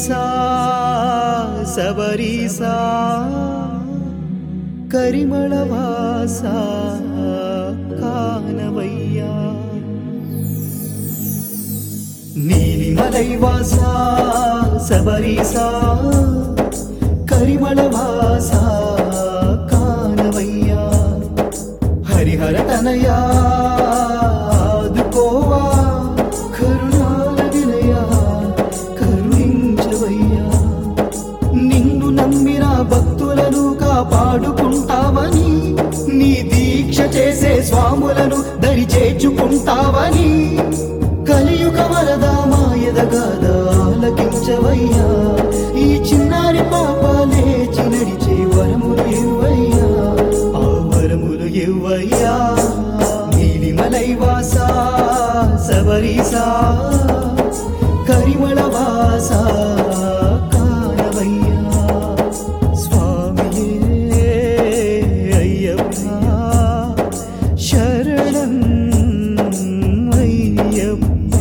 వాసా సబరీసా కరిమళ వాసా కానవయ్యా నీలిమలై వాసా సబరీసా కరిమళ వాసా కానవయ్యా హరిహర తనయా ఆదుకోవా కరుణాల వినయా కరుణించవయ్యా నిన్ను నమ్మిన భక్తులను కాపాడుకుంటావని నీ దీక్ష చేసే స్వాములను దరి చేర్చుకుంటావని కలియుగ వరద మాయదగాద ఆలకించవయ్యా ఈ చిన్నారి పాప లేచి నడిచే వరములు ఇవ్వయ్యా ఆ వరములు ఇవ్వయ్యా నీలిమలై వాసా సబరీసా కరిమళ వాసా కానవయ్యా స్వామియే అయ్యప్ప శరణం అయ్యప్ప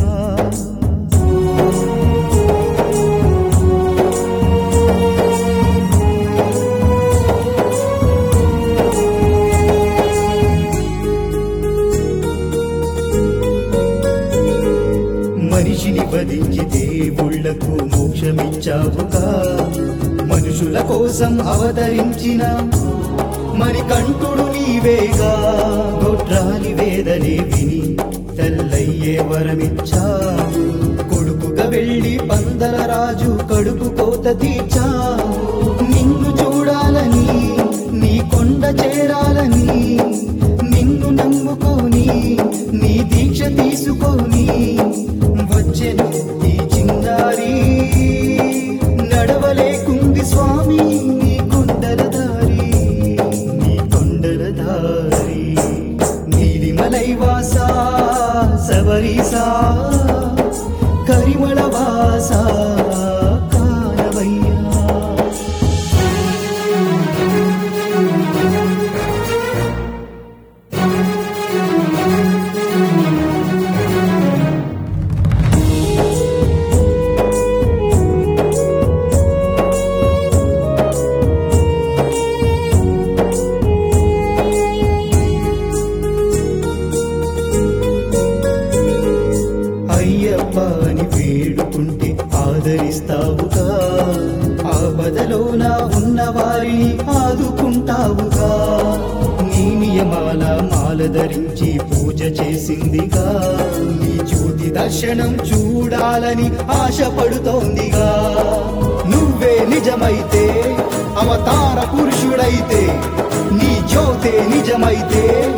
మనిషిని వధించి దేవుళ్లకు మోక్షమిచ్చావుగా మనుషుల కోసం అవతరించిన మరి కంటుడు నీవేగా గొడ్రాలి వేదనే విని తెల్లయ్యే వరమిచ్చా కొడుకుగా వెళ్ళి పందల రాజు కడుపు కోత తీర్చా నిన్ను చూడాలని నీ కొండ చేరాలని నిన్ను నమ్ముకొని నీ దీక్ష తీసుకొని వచ్చెను ఈ చిన్నారి నడవలేకుంది స్వామి నీ కొండల దారి నీ కొండల దారి నీలిమలై వాసా సబరీసా కరిమళ వాసా కానవయ్యా అయ్యప్ప అని వేడుకుంటే ఆదరిస్తావుగా ఆపదలోన ఉన్న వారిని ఆదుకుంటావుగా నీ నియమాల మాల ధరించి పూజ చేసిందిగా నీ జ్యోతి దర్శనం చూడాలని ఆశపడుతోందిగా నువ్వే నిజమైతే అవతార పురుషుడైతే నీ జ్యోతే నిజమైతే